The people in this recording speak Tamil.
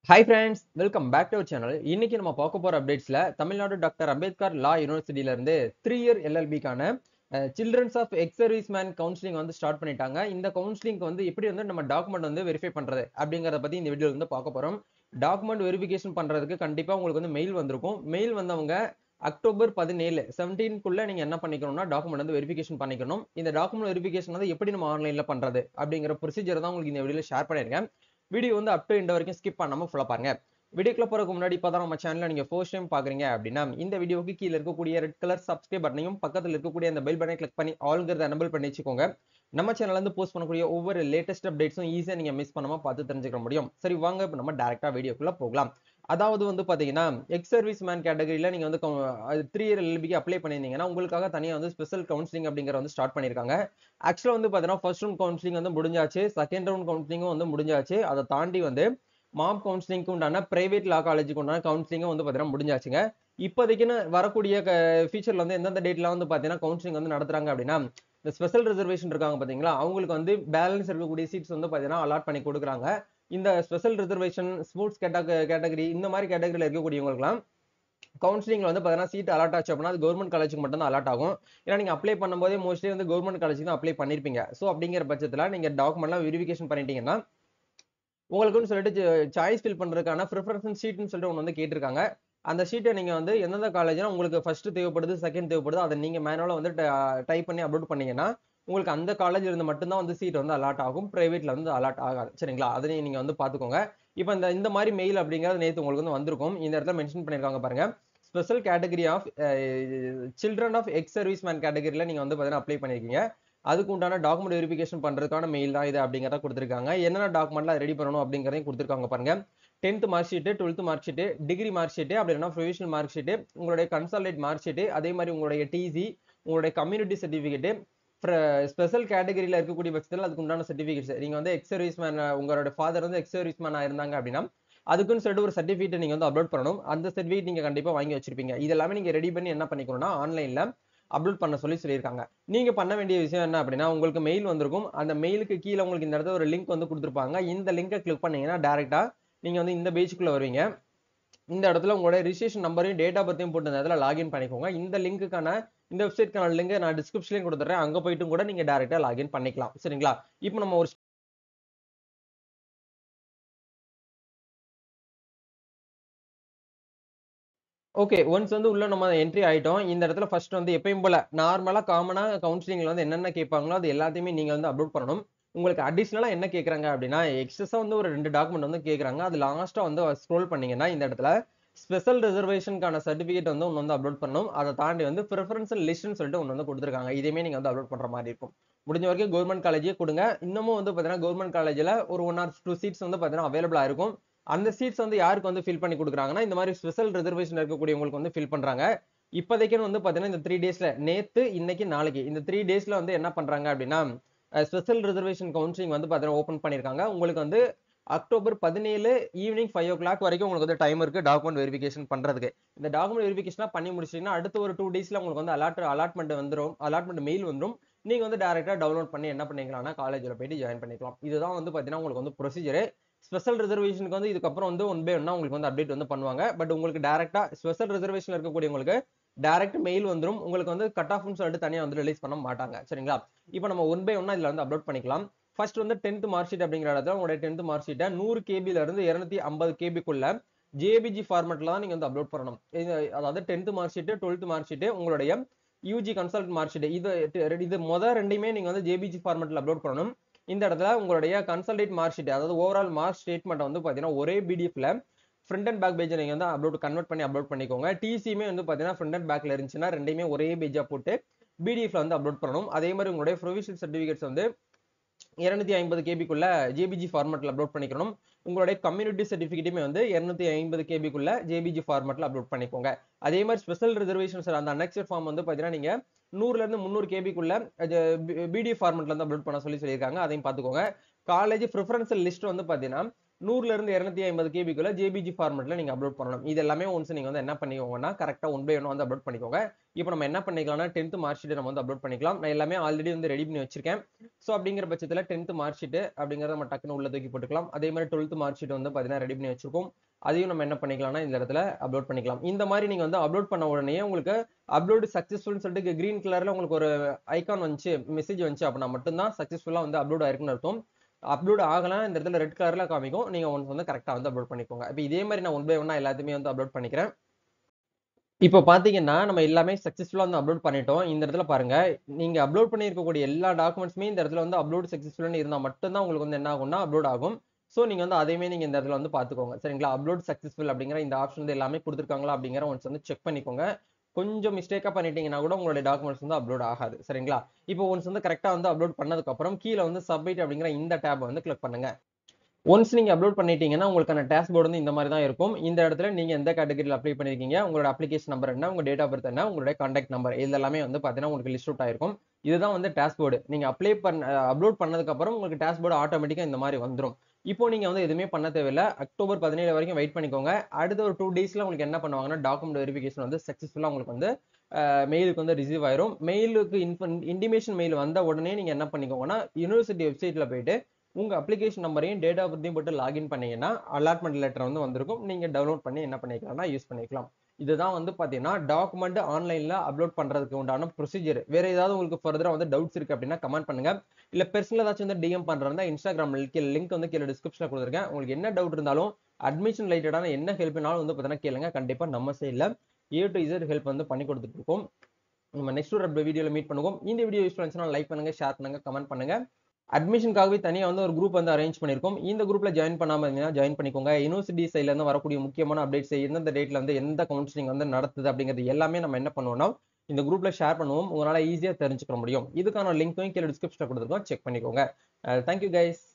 hi friends welcome back to our channel இன்னைக்கு நம்ம பார்க்க போற அப்டேட்ஸ்ல தமிழ்நாடு டாக்டர் அம்பேத்கர் லா யூனிவர்சிட்டியில இருந்து த்ரீ இயர் எல்எல்பிக்கான childrens of ex service man counselling வந்து ஸ்டார்ட் பண்ணிட்டாங்க இந்த கவுன்சிலிங் வந்து எப்படி வந்து நம்ம டாக்குமெண்ட் வந்து வெரிஃபை பண்றது அப்படிங்கறத பத்தி இந்த வீடியோல வந்து பார்க்க போறோம் டாக்குமெண்ட் வெரிஃபிகேஷன் பண்றதுக்கு கண்டிப்பா உங்களுக்கு வந்து மெயில் வந்திருக்கும் மெயில் வந்தவங்க அக்டோபர் பதினேழு செவன்டீன்குள்ள நீங்க என்ன பண்ணிக்கணும்னா டாக்குமெண்ட் வந்து வெரிஃபிகேஷன் பண்ணிக்கணும் இந்த டாக்குமெண்ட் வெரிஃபிகேஷன் வந்து எப்படி நம்ம ஆன்லைன்ல பண்றது அப்படிங்கிற ப்ரொசீஜர் தான் உங்களுக்கு இந்த வீடியோல ஷேர் பண்ணிருக்கேன் வீடியோ வந்து அப் டு இந்த வரைக்கும் ஸ்கிப் பண்ணாம ஃபுல்லா பாருங்க வீடியோக்குள்ள போறதுக்கு முன்னாடி இப்பதான் நம்ம சேனல்ல நீங்க ஃபர்ஸ்ட் டைம் பாக்குறீங்க அப்படின்னா இந்த வீடியோக்கு கீழே இருக்கக்கூடிய ரெட் கலர் சப்ஸ்கிரைப் பட்டனையும் பக்கத்துல இருக்கக்கூடிய அந்த பெல் பட்டனை கிளிக் பண்ணி ஆல்ங்கிறத எனபிள் பண்ணி வச்சுக்கோங்க நம்ம சேனல்ல இருந்து போஸ்ட் பண்ணக்கூடிய ஒவ்வொரு லேட்டஸ்ட் அப்டேட்ஸும் ஈஸியா நீங்க மிஸ் பண்ணாம பார்த்து தெரிஞ்சுக்க முடியும் சரி வாங்க இப்போ நம்ம டேரக்டா வீடியோக்குள்ள போகலாம் அதாவது வந்து பாத்தீங்கன்னா எக்ஸ் சர்வீஸ் மேன் கேட்டகரியில நீங்க வந்து த்ரீ இயர் எல்பிக்கு அப்ளை பண்ணியிருந்தீங்கன்னா உங்களுக்காக தனியா வந்து ஸ்பெஷல் கவுன்சிலிங் அப்படிங்கிற வந்து ஸ்டார்ட் பண்ணிருக்காங்க ஆக்சுவலா வந்து பாத்தீங்கன்னா ஃபர்ஸ்ட் ரவுண்ட் கவுன்சிலிங் வந்து முடிஞ்சாச்சு செகண்ட் ரவுண்ட் கவுன்சிலிங்கும் வந்து முடிஞ்சாச்சு அதை தாண்டி வந்து மாம் கவுன்சிலிங்க்கு உண்டான பிரைவேட் லா காலேஜுக்கு உண்டான கவுன்சிலிங்கும் வந்து பாத்தீங்கன்னா முடிஞ்சாச்சுங்க இப்போதைக்குன்னு வரக்கூடிய ஃபியூச்சர்ல வந்து எந்தெந்த டேட்ல வந்து பாத்தீங்கன்னா கவுன்சிலிங் வந்து நடத்துறாங்க அப்படின்னா இந்த ஸ்பெஷல் ரிசர்வேஷன் இருக்காங்க பாத்தீங்களா அவங்களுக்கு வந்து பேலன்ஸ் இருக்கக்கூடிய சீட்ஸ் வந்து பாத்தீங்கன்னா அலாட் பண்ணி கொடுக்குறாங்க இந்த ஸ்பெஷல் ரிசர்வேஷன் ஸ்போர்ட்ஸ் கேட்டகரி இந்த மாதிரி கேட்டகரியில் இருக்கக்கூடியவங்களுக்குலாம் கவுன்சிலிங்ல வந்து பார்த்தீங்கன்னா சீட் அலாட் ஆச்சு அப்படின்னா அது கவர்மெண்ட் காலேஜுக்கு மட்டும் தான் அலாட் ஆகும் ஏன்னா நீங்க அப்ளை பண்ணும்போதே மோஸ்ட்லி வந்து கவர்மெண்ட் காலேஜுக்கு தான் அப்ளை பண்ணிருப்பீங்க ஸோ அப்படிங்கிற பட்சத்தில் நீங்க டாக்குமெண்ட்லாம் வெரிஃபிகேஷன் பண்ணிட்டீங்கன்னா உங்களுக்குன்னு சொல்லிட்டு சாய்ஸ் ஃபில் பண்றதுக்கான ப்ரிஃபரன்ஸ் ஷீட்னு சொல்லிட்டு ஒன்று வந்து கேட்டிருக்காங்க அந்த ஷீட்டை நீங்க வந்து எந்தெந்த காலேஜ்னா உங்களுக்கு ஃபர்ஸ்ட் தேவைப்படுது செகண்ட் தேவைப்படுது அதை நீங்க மேனுவலாக வந்து டைப் பண்ணி அப்லோட் பண்ணீங்கன்னா உங்களுக்கு அந்த காலேஜ்ல இருந்து மட்டும்தான் வந்து சீட் வந்து அலாட் ஆகும் பிரைவேட்ல வந்து அலாட் ஆகாது சரிங்களா அதையும் நீங்க வந்து பாத்துக்கோங்க இப்போ இந்த இந்த மாதிரி மெயில் அப்படிங்கிறது நேற்று உங்களுக்கு வந்து வந்திருக்கும் இந்த இடத்துல மென்ஷன் பண்ணிருக்காங்க பாருங்க special category of children of ex service man கேட்டகரியில நீங்க வந்து பார்த்தீங்கன்னா அப்ளை பண்ணிருக்கீங்க அதுக்கு உண்டான டாக்குமெண்ட் வெரிஃபிகேஷன் பண்றதுக்கான மெயில் தான் இது அப்படிங்கிறத கொடுத்துருக்காங்க என்னென்ன டாக்குமெண்ட்லாம் ரெடி பண்ணணும் அப்படிங்கிறதையும் கொடுத்துருக்காங்க பாருங்க tenth mark sheet twelfth mark sheet degree mark sheet அப்படி இல்லைனா ப்ரொவிஷனல் மார்க் ஷீட்டு உங்களுடைய கன்சல்டேட் மார்க் ஷீட்டு அதே மாதிரி உங்களுடைய டிசி உங்களுடைய கம்யூனிட்டி சர்டிஃபிகேட்டு ஸ்பெஷல் கேட்டகரியில இருக்கக்கூடிய பட்சத்தில் அதுக்கு உண்டான சர்டிஃபிகேட்ஸ் நீங்க வந்து எக்ஸ் சர்வீஸ் மேன் உங்களோட ஃபாதர் வந்து எக்ஸ் சர்வீஸ் மேனா இருந்தாங்க அப்படின்னா அதுக்குன்னு சொல்லிட்டு ஒரு சர்டிஃபிகேட் நீங்க வந்து அப்லோட் பண்ணணும் அந்த சர்டிஃபிகேட் நீங்க கண்டிப்பா வாங்கி வச்சிருப்பீங்க இது எல்லாமே நீங்க ரெடி பண்ணி என்ன பண்ணிக்கணும்னா ஆன்லைன்ல அப்லோட் பண்ண சொல்லி சொல்லியிருக்காங்க நீங்க பண்ண வேண்டிய விஷயம் என்ன அப்படின்னா உங்களுக்கு மெயில் வந்திருக்கும் அந்த மெயிலுக்கு கீழே உங்களுக்கு இந்த இடத்துல ஒரு லிங்க் வந்து கொடுத்துருப்பாங்க இந்த லிங்கை கிளிக் பண்ணீங்கன்னா டேரக்டா நீங்க வந்து இந்த பேஜுக்குள்ள வருவீங்க இந்த இடத்துல உங்களுடைய ரிஜிஸ்ட்ரேஷன் நம்பரையும் டேட் ஆஃப் பர்த்தையும் போட்டு இந்த இடத்துல லாகின் பண்ணிக்கோங்க இந்த லிங்க்குக்கான இந்த வெப்சைட்க்கான லிங்க் நான் டிஸ்கிரிப்ஷன்லையும் கொடுத்துறேன் அங்க போயிட்டு கூட நீங்க டேரக்டா லாகின் பண்ணிக்கலாம் சரிங்களா இப்போ நம்ம ஒரு ஓகே ஒன்ஸ் வந்து உள்ள நம்ம என்ட்ரி ஆயிட்டோம் இந்த இடத்துல ஃபர்ஸ்ட் வந்து எப்பயும் போல நார்மலா காமனா கவுன்சிலிங்ல வந்து என்னென்ன கேட்பாங்களோ அது எல்லாத்தையுமே நீங்க வந்து அப்லோட் பண்ணணும் உங்களுக்கு அடிஷ்னலா என்ன கேட்கறாங்க அப்படின்னா எக்ஸஸா வந்து ஒரு ரெண்டு டாக்குமெண்ட் வந்து கேட்கறாங்க அது லாஸ்டா வந்து ஸ்க்ரோல் பண்ணீங்கன்னா இந்த இடத்துல ஸ்பெஷல் ரிசர்வேஷனுக்கான சர்டிஃபிகேட் வந்து ஒன்று வந்து அப்லோட் பண்ணணும் அதை தாண்டி வந்து ப்ரிஃபரன்ஷியல் லிஸ்ட்னு சொல்லிட்டு ஒன்று வந்து கொடுத்துருக்காங்க இதையுமே நீங்கள் வந்து அப்லோட் பண்ணுற மாதிரி இருக்கும் முடிஞ்ச வரைக்கும் கவர்மெண்ட் காலேஜே கொடுங்க இன்னமும் வந்து பார்த்தீங்கன்னா கவர்மெண்ட் காலேஜில் ஒரு ஒன் ஆர் டூ சீட்ஸ் வந்து பார்த்தீங்கன்னா அவைலபிளாக இருக்கும் அந்த சீட்ஸ் வந்து யாருக்கு வந்து ஃபில் பண்ணி கொடுக்குறாங்கன்னா இந்த மாதிரி ஸ்பெஷல் ரிசர்வேஷன் இருக்கக்கூடியவங்களுக்கு வந்து ஃபில் பண்ணுறாங்க இப்போதைக்கு வந்து பார்த்தீங்கன்னா இந்த த்ரீ டேஸில் நேற்று இன்னைக்கு நாளைக்கு இந்த த்ரீ டேஸில் வந்து என்ன பண்ணுறாங்க அப்படின்னா ஸ்பெஷல் ரிசர்வேஷன் கவுன்சிலிங் வந்து பார்த்தீங்கன்னா ஓப்பன் பண்ணியிருக்காங்க உங்களுக்கு வந்து அக்டோபர் பதினேழு ஈவினிங் ஃபைவ் ஓ கிளாக் வரைக்கும் உங்களுக்கு வந்து டைம் இருக்கு டாக்குமெண்ட் வெரிஃபிகேஷன் பண்றதுக்கு இந்த டாக்குமெண்ட் வெரிஃபிகேஷன் பண்ணி முடிச்சிட்டீங்கன்னா அடுத்த ஒரு டூ டேஸ்ல உங்களுக்கு வந்து அலாட் அலாட்மெண்ட் வந்துடும் அலாட்மெண்ட் மெயில் வந்துடும் நீங்க வந்து டேரக்டா டவுன்லோட் பண்ணி என்ன பண்ணிக்கலாம்னா காலேஜில் போயிட்டு ஜாயின் பண்ணிக்கலாம் இதுதான் வந்து பாத்தீங்கன்னா உங்களுக்கு வந்து ப்ரொசீஜர் ஸ்பெஷல் ரிசர்வேஷனுக்கு வந்து இதுக்கப்புறம் வந்து ஒன் பை ஒன்னா உங்களுக்கு வந்து அப்டேட் வந்து பண்ணுவாங்க பட் உங்களுக்கு டேரக்டா ஸ்பெஷல் ரிசர்வேஷன் இருக்கக்கூடியவங்களுக்கு டேரக்ட் மெயில் வந்துடும் உங்களுக்கு வந்து கட் ஆஃப்னு சொல்லிட்டு தனியாக வந்து ரிலீஸ் பண்ண மாட்டாங்க சரிங்களா இப்போ நம்ம ஒன் பை ஒன்னா இதுல வந்து அப்லோட் பண்ணிக்கலாம் ஃபர்ஸ்ட் வந்து டென்த் மார்க் ஷீட் அப்படிங்கிற இடத்துல உங்களுடைய டென்த் மார்க் ஷீட்டை நூறு கேபில இருந்து இருநூத்தி ஐம்பது கேபிக்குள்ள ஜேபிஜி ஃபார்மெட்ல தான் நீங்க வந்து அப்லோட் பண்ணணும் அதாவது tenth mark sheet twelfth mark sheet உங்களுடைய யூஜி கன்சல்ட் மார்க் ஷீட் இது இது மொதல் ரெண்டையுமே நீங்க வந்து ஜேபிஜி ஃபார்மெட்ல அப்லோட் பண்ணணும் இந்த இடத்துல உங்களுடைய கன்சல்டேட் மார்க் ஷீட் அதாவது ஓவரால் மார்க் ஸ்டேட்மெண்ட் வந்து பாத்தீங்கன்னா ஒரே பிடிஎஃப்ல ஃப்ரண்ட் அண்ட் பேக் பேஜ் நீங்க வந்து அப்லோட் கன்வெர்ட் பண்ணி அப்லோட் பண்ணிக்கோங்க டிசியுமே வந்து பாத்தீங்கன்னா ஃப்ரண்ட் அண்ட் பேக்ல இருந்துச்சுன்னா ரெண்டையுமே ஒரே பேஜா போட்டு பிடிஎஃப்ல வந்து அப்லோட் பண்ணணும் அதே மாதிரி உங்களுடைய ப்ரொவிஷனல் சர்டிஃபிகேட்ஸ் வந்து இருநூத்தி ஐம்பது கேபிக்குள்ள ஜேபிஜி ஃபார்மெட்ல அப்லோட் பண்ணிக்கணும் உங்களுடைய கம்யூனிட்டி சர்டிஃபிகேட்டுமே வந்து இருநூத்தி ஐம்பது கேபிக்குள்ள ஜேபிஜி ஃபார்மெட்ல அப்லோட் பண்ணிக்கோங்க அதே மாதிரி ஸ்பெஷல் ரிசர்வேஷன்ஸ் அந்த அனெக்சர் ஃபார்ம் வந்து பாத்தீங்கன்னா நீங்க நூறுல இருந்து முந்நூறு கேபிக்குள்ள பிடி ஃபார்மெட்ல இருந்து அப்லோட் பண்ண சொல்லி சொல்லியிருக்காங்க அதையும் பார்த்துக்கோங்க காலேஜ் ப்ரிஃபரன்ஸ் லிஸ்ட் வந்து பாத்தீங்கன்னா நூறுல இருந்து இருநூத்தி ஐம்பது கேபிக்குள்ள ஜேபிஜி ஃபார்மெட்ல நீங்க அப்லோட் பண்ணணும் இது எல்லாமே ஒன்ஸ் நீங்க வந்து என்ன பண்ணிக்கோங்கன்னா கரெக்டா ஒன் பை ஒன் வந்து அப்லோட் பண்ணிக்கோங்க இப்போ நம்ம என்ன பண்ணிக்கலாம்னா டென்த் மார்க் ஷீட் நம்ம வந்து அப்லோட் பண்ணிக்கலாம் நான் எல்லாமே ஆல்ரெடி வந்து ரெடி பண்ணி வச்சிருக்கேன் ஸோ அப்படிங்கிற பட்சத்தில் டென்த் மார்க் ஷீட் அப்படிங்கிறத நம்ம டக்குன்னு உள்ள தூக்கி போட்டுக்கலாம் அதே மாதிரி டுவெல்த் மார்க் ஷீட் வந்து பார்த்தீங்கன்னா ரெடி பண்ணி வச்சிருக்கோம் அதையும் நம்ம என்ன பண்ணிக்கலாம்னா இந்த இடத்துல அப்லோட் பண்ணிக்கலாம் இந்த மாதிரி நீங்க வந்து அப்லோட் பண்ண உடனே உங்களுக்கு அப்லோடு சக்ஸஸ்ஃபுல்னு சொல்லிட்டு கிரீன் கலர்ல உங்களுக்கு ஒரு ஐகான் வந்துச்சு மெசேஜ் வந்துச்சு அப்படின்னா மட்டும்தான் சக்ஸஸ்ஃபுல்லா வந்து அப்லோட் ஆயிருக்குன்னு அர்த்தம் அப்லோட் ஆகலாம் இந்த இடத்துல ரெட் கலர்ல காமிக்கும் நீங்க ஒன்ஸ் வந்து கரெக்டா வந்து அப்லோட் பண்ணிக்கோங்க இப்போ இதே மாதிரி நான் ஒன் பை ஒன்னா எல்லாத்தையுமே வந்து அப்லோட் பண்ணிக்கிறேன் இப்போ பாத்தீங்கன்னா நம்ம எல்லாமே சக்ஸஸ்ஃபுல்லா வந்து அப்லோட் பண்ணிட்டோம் இந்த இடத்துல பாருங்க நீங்க அப்லோட் பண்ணியிருக்கக்கூடிய எல்லா டாக்குமெண்ட்ஸுமே இந்த இடத்துல வந்து அப்லோட் சக்ஸஸ்ஃபுல்னு இருந்தால் மட்டும்தான் உங்களுக்கு வந்து என்ன ஆகும்னா அப்லோட் ஆகும் ஸோ நீங்க வந்து அதையுமே நீங்க இந்த இடத்துல வந்து பாத்துக்கோங்க சரிங்களா அப்லோட் சக்ஸஸ்ஃபுல் அப்படிங்கிற இந்த ஆப்ஷன் வந்து எல்லாமே கொடுத்துருக்காங்களா அப்படிங்கிற ஒன்ஸ் வந்து செக் பண்ணிக்கோங்க கொஞ்சம் மிஸ்டேக்கா பண்ணிட்டீங்கன்னா கூட உங்களுடைய டாக்குமெண்ட்ஸ் வந்து அப்லோட் ஆகாது சரிங்களா இப்போ ஒன்ஸ் வந்து கரெக்டா வந்து அப்லோட் பண்ணதுக்கு அப்புறம் கீழே வந்து சப்மிட் அப்படிங்கிற இந்த டேப் வந்து கிளிக் பண்ணுங்க ஒன்ஸ் நீங்க அப்லோட் பண்ணிட்டீங்கன்னா உங்களுக்கான டேஷ்போர்டு வந்து இந்த மாதிரி தான் இருக்கும் இந்த இடத்துல நீங்க எந்த கேட்டகரியில் அப்ளை பண்ணிருக்கீங்க உங்களோட அப்ளிகேஷன் நம்பர் என்ன உங்க டேட் ஆஃப் பர்த் என்ன உங்களுடைய கான்டாக்ட் நம்பர் இது எல்லாமே வந்து பாத்தீங்கன்னா உங்களுக்கு லிஸ்ட் அவுட் ஆயிருக்கும் இதுதான் வந்து டேஷ்போர்டு நீங்க அப்ளை பண்ண அப்லோட் பண்ணதுக்கு அப்புறம் உங்களுக்கு டேஷ்போர்டு ஆட்டோமேட்டிக்கா இந்த மாதிரி வந்துடும் இப்போ நீங்க வந்து எதுவுமே பண்ண தேவையில்ல அக்டோபர் பதினேழு வரைக்கும் வெயிட் பண்ணிக்கோங்க அடுத்த ஒரு டூ டேஸ்ல உங்களுக்கு என்ன பண்ணுவாங்கன்னா டாக்குமெண்ட் வெரிஃபிகேஷன் வந்து சக்சஸ்ஃபுல்லா உங்களுக்கு வந்து மெயிலுக்கு வந்து ரிசீவ் ஆயிரும் மெயிலுக்கு இன்டிமேஷன் மெயில் வந்த உடனே நீங்க என்ன பண்ணிக்கோங்கன்னா யூனிவர்சிட்டி வெப்சைட்ல போயிட்டு உங்க அப்ளிகேஷன் நம்பரையும் டேட் ஆஃப் பர்த்தையும் போட்டு லாகின் பண்ணீங்கன்னா அலாட்மெண்ட் லெட்டர் வந்து வந்திருக்கும் நீங்க டவுன்லோட் பண்ணி என்ன பண்ணிக்கலாம்னா யூஸ் பண்ணிக்கலாம் இதுதான் வந்து பாத்தீங்கன்னா டாக்குமெண்ட் ஆன்லைன்ல அப்லோட் பண்றதுக்கு உண்டான ப்ரொசீஜர் வேற ஏதாவது உங்களுக்கு ஃபர்தரா வந்து டவுட்ஸ் இருக்கு அப்படின்னா கமெண்ட் பண்ணுங்க இல்ல பெர்சனல் ஏதாச்சும் வந்து டிஎம் பண்றதா இன்ஸ்டாகிராம் லிங்க் வந்து கீழே டிஸ்கிரிப்ஷன்ல கொடுத்துருக்கேன் உங்களுக்கு என்ன டவுட் இருந்தாலும் அட்மிஷன் ரிலேட்டடான என்ன ஹெல்ப்னாலும் வந்து பார்த்தீங்கன்னா கேளுங்க கண்டிப்பா நம்ம சைட்ல ஏ டு இசட் ஹெல்ப் வந்து பண்ணி கொடுத்துட்டு இருக்கோம் நம்ம நெக்ஸ்ட் ஒரு வீடியோல மீட் பண்ணுவோம் இந்த வீடியோ யூஸ் பண்ணுச்சுன்னா லைக் பண்ணுங்க ஷேர் பண்ணுங்க கமெண்ட் பண்ணுங்க அட்மிஷனுக்காகவே தனியாக வந்து ஒரு குரூப் வந்து அரேஞ்ச் பண்ணியிருக்கோம் இந்த குரூப்ல ஜாயின் பண்ணாம இருந்தீங்கன்னா ஜாயின் பண்ணிக்கோங்க யூனிவர்சிட்டி சைட்ல இருந்து வரக்கூடிய முக்கியமான அப்டேட்ஸ் எந்தெந்த டேட்ல வந்து எந்த கவுன்சிலிங் வந்து நடத்துது அப்படிங்கிறது எல்லாமே நம்ம என்ன பண்ணுவோம்னா இந்த குரூப்ல ஷேர் பண்ணுவோம் உங்களால ஈஸியா தெரிஞ்சுக்க முடியும் இதுக்கான லிங்க்கும் கீழே டிஸ்கிரிப்ஷன்ல கொடுத்துருக்கோம் செக் பண்ணிக்கோங்க தேங்க்யூ கைஸ்